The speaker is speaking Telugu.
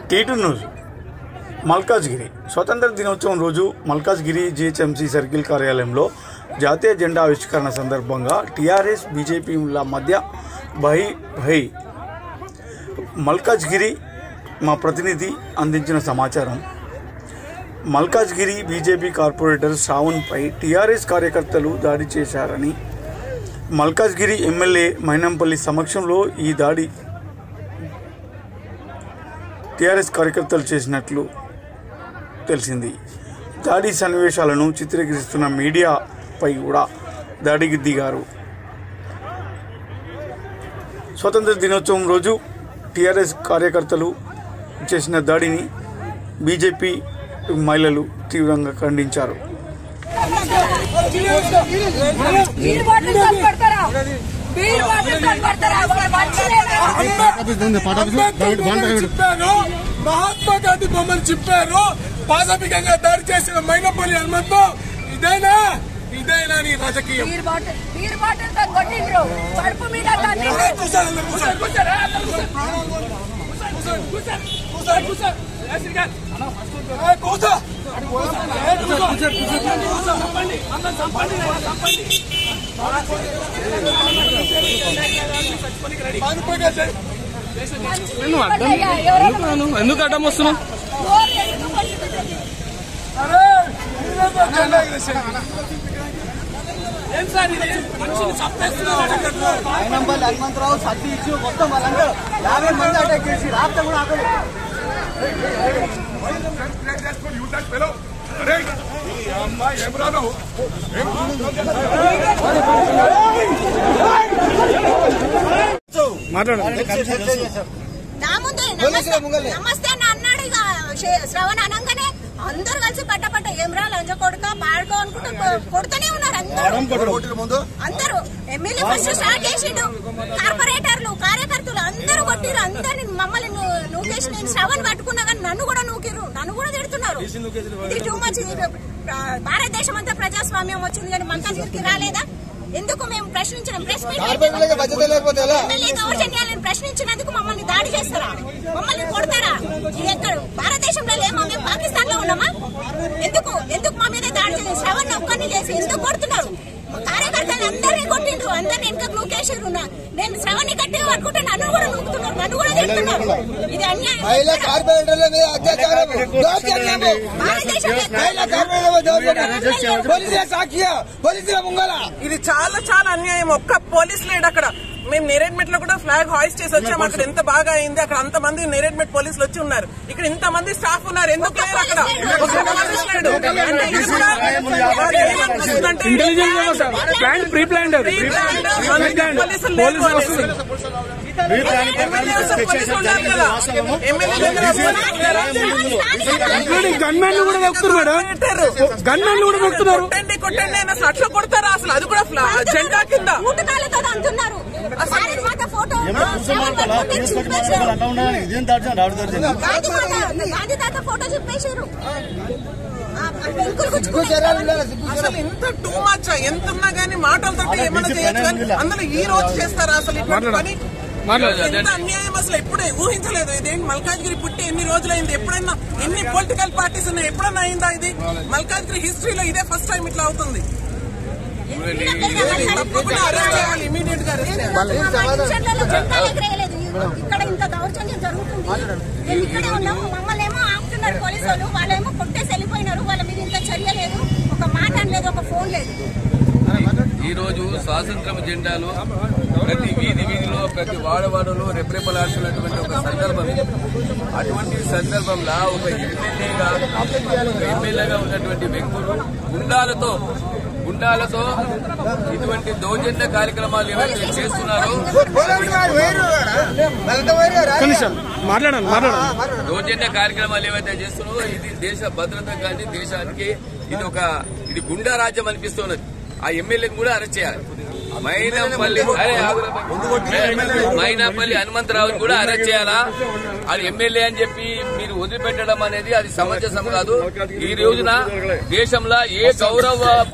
టీటు న్యూస్ మల్కాజ్గిరి స్వతంత్ర దినోత్సవం రోజు మల్కాజ్గిరి జిహెచ్ఎంసీ సర్కిల్ కార్యాలయంలో జాతీయ జెండా ఆవిష్కరణ సందర్భంగా టీఆర్ఎస్ బీజేపీల మధ్య బహి బహి మల్కాజ్గిరి మా ప్రతినిధి అందించిన సమాచారం మల్కాజ్గిరి బీజేపీ కార్పొరేటర్ శ్రావణ్పై టీఆర్ఎస్ కార్యకర్తలు దాడి చేశారని మల్కాజ్గిరి ఎమ్మెల్యే మైనంపల్లి సమక్షంలో ఈ దాడి టీఆర్ఎస్ కార్యకర్తలు చేసినట్లు తెలిసింది దాడి సన్నివేశాలను చిత్రీకరిస్తున్న మీడియాపై కూడా దాడికి దిగారు స్వతంత్ర దినోత్సవం రోజు టీఆర్ఎస్ కార్యకర్తలు చేసిన దాడిని బీజేపీ మహిళలు తీవ్రంగా ఖండించారు బీర్ బాటిల్ తో కొడతారా బీర్ బాటిల్ తో కొడతారా ఒక మనిషినేనా? బొమ్మలు చెప్పారు మహాత్మా గాంధీ బొమ్మలు చెప్పారు పాశవికంగా దాడి చేసిన మైనపల్లి హనుమంతు ఇదేనా ఇదేనా నీ రాజకీయం బీర్ బాటిల్ బీర్ బాటిల్ తో కొట్టిండ్రు కడుపు మీద తన్నిండ్రు. ఏ, కూర్చోండి, అందరూ కూర్చోండి, కూర్చోండి, ఏ, అందరూ కూర్చోండి. కూర్చోండి, కూర్చోండి, కూర్చోండి, కూర్చోండి. ఏ, శ్రీకాంత్. ఏ, కూర్చో. ఏ, కూర్చో. కూర్చో, చంపండి. అందరూ చంపండి, చంపండి. పానిపోయి చేయి. కొట్టయ్యా, ఎవరైనా ఎందుకు అడ్డం వస్తున్నావు డోర్ ఎందుకు కొట్టుకుంటుంది? అరే, మీరేదో జెండా ఎగరేసేయండి. ఏం సార్ ఇది మనిషిని చంపేస్తున్నారు మైనంపల్లి హనుమంతరావు సర్ది ఇచ్చి మొత్తం వాళ్ళందరూ యాభై మంది అటాక్ చేసి రాత్రి కూడా ఆపలేదు నా ముందే నమస్తే నమస్తే అని అన్నాడు ఇక శే- శ్రవణ్ అనగానే అందరూ కలిసి పట్ట పట్ట ఏమ్రా లంచ కొడుక పాడుకో అనుకుంటూ కొ- కొడుతూనే ఉన్నారు అందరూ అందరూ ఎమ్మెల్యే ఫస్ట్ స్టార్ట్ చేసిండు కార్పొరేటర్లు కార్యకర్తలు అందరూ కొట్టిరు అందరిని మమ్మల్ని ను- నూకేసి నేను శ్రవణ్ పట్టుకున్నా కానీ నన్ను కూడా నూకిరు నన్ను కూడా తిడుతున్నారు ఇది టూ మచ్ ఇది ప్ర- భారతదేశం అంతా ప్రజాస్వామ్యం వచ్చింది కానీ మంకాజిరికి రాలేదా ఎందుకు మేము ప్రశ్నించడం ప్రెస్ మీట్ కార్పొరేట్లకి బడ్జెట్ లేకపోతే ఎలా ఎమ్మెల్యే దౌర్జన్యాలను ప్రశ్నించినందుకు మమ్మల్ని దాడి చేస్తారా మమ్మల్ని కొడతారా ఇది ఎక్కడ భారతదేశంలో లేమా మేము పాకిస్తాన్ లో ఉన్నామా ఎందుకు ఎందుకు మా మీద దాడి చేసి శ్రవణ్ ఒక్కరిని చేసి ఎందుకు కొడుతున్నారు కార్యకర్తలు అందరినీ కొట్టిండ్రు అందరినీ వెనక నూకేసారు నేను శ్రవణ్ని కట్టి పట్టుకుంటే నన్ను కూడా నూకుతున్నారు నన్ను కూడా తిడుతున్నారు ఇది అన్యాయం మహిళా కార్పొరేటర్ల మీద అత్యాచారం దౌర్జన్యము భారతదేశంలో మహిళా కార్పొరేటర్ల మీద దౌర్జన్యం పోలీసుల సాక్షిగా పోలీసుల ముంగల ఇది చాలా చాలా అన్యాయం ఒక్క పోలీస్ లేడు అక్కడ మేము నేరేడ్మెట్ లో కూడా ఫ్లాగ్ హాయిస్ట్ చేసి వచ్చాము అక్కడ ఎంత బాగా అయింది అక్కడ అంత మంది నేరేడ్మెట్ పోలీసులు వచ్చి ఉన్నారు ఇక్కడ ఇంత మంది స్టాఫ్ ఉన్నారు ఎందుకు లేరు అక్కడ ఒక్క పోలీస్ లేడు అంటే ఇది కూడా వాళ్ళు ఏమనిపిస్తుందంటే ఇంటెలిజెన్స్ ప్లాన్ ప్రీ ప్లాన్ అది Pre planned, అందుకే పోలీసులు లేరు అనేసి. ఎమ్మెల్యే అసలు పోలీసులు ఉన్నారు కదా ఎమ్మెల్యే దగ్గర పోలీసులు లేరా? ఇంక్లూడింగ్ గన్మెన్లు కూడా నొక్కుతున్నారు మేడం పెట్టారు. గన్మెన్లు కూడా నొక్కుతున్నారు కొట్టండి కొట్టండి అని అసలు అట్లా కొడతారా అసలు అది కూడా ఫ్లా- జెండా కింద ఊటకాలతో అంటున్నారు భారత్ మాత ఫోటో శ్రవణ్ పట్టుకుంటే చింపేశారు. గాంధీ మాత గాంధీ తాత ఫోటో చెప్పేశారు ఆ, ఆ పెంకులు గుచ్చుకునే అసలు ఎంత టూ మచ్ ఎంత ఉన్నా గానీ మాటలతో ఏమైనా చేయొచ్చు కానీ అందులో ఈ రోజు చేస్తారా అసలు ఇటువంటి పని ఎంత అన్యాయం అసలు ఎప్పుడే ఊహించలేదు ఇదేంటి మల్కాజ్గిరి పుట్టి ఎన్ని రోజులైంది ఎప్పుడైనా ఎన్ని పొలిటికల్ పార్టీస్ ఉన్నాయి ఎప్పుడైనా అయిందా ఇది మల్కాజ్గిరి హిస్టరీలో ఇదే ఫస్ట్ టైం ఇట్లా అవుతుంది తప్పకుండా అరెస్ట్ చేయాలి ఇమీడియట్ గా అరెస్ట్ చేయాలి మనుషులలో జెండాలు ఎగరేయలేదు ఇక్కడ ఇంత దౌర్జన్యం జరుగుతుంది మేము ఇక్కడే ఉన్నాము మమ్మల్ని ఏమో ఆపుతున్నారు పోలీసు వాళ్ళు వాళ్ళేమో కొట్టేసి వెళ్ళిపోయినారు వాళ్ళ మీద ఇంత చర్య లేదు ఒక మాట అనలేదు ఒక ఫోన్ లేదు ఈ రోజు స్వాతంత్రం జెండాలు ప్రతి వీధి వీధిలో ప్రతి వాడవాడలో రెప్రెపలాడుతున్నటువంటి ఒక సందర్భం ఇది. అటువంటి సందర్భంలో ఒక ఎమ్మెల్యేగా ఒక ఎమ్మెల్యేగా ఉన్నటువంటి వ్యక్తులు గుండాలతో గుండాలతో ఇటువంటి దౌర్జన్య కార్యక్రమాలు ఏవైతే చేస్తున్నారో కనీసం మాట్లాడండి మాట్లాడండి దౌర్జన్య కార్యక్రమాలు ఏవైతే చేస్తున్నారో ఇది దేశ భద్రత కానీ దేశానికి ఇది ఒక ఇది గుండా రాజ్యం అనిపిస్తున్నది ఆ ఎమ్మెల్యేని కూడా అరెస్ట్ చేయాలి మైనాపల్లి అరే ఆగురా బాయ్. మైనాపల్లి హనుమంతరావుని కూడా అరెస్ట్ చేయాలా అది ఎమ్మెల్యే అని చెప్పి మీరు వదిలిపెట్టడం అనేది అది సమంజసం కాదు ఈ రోజున దేశంలో ఏ గౌరవ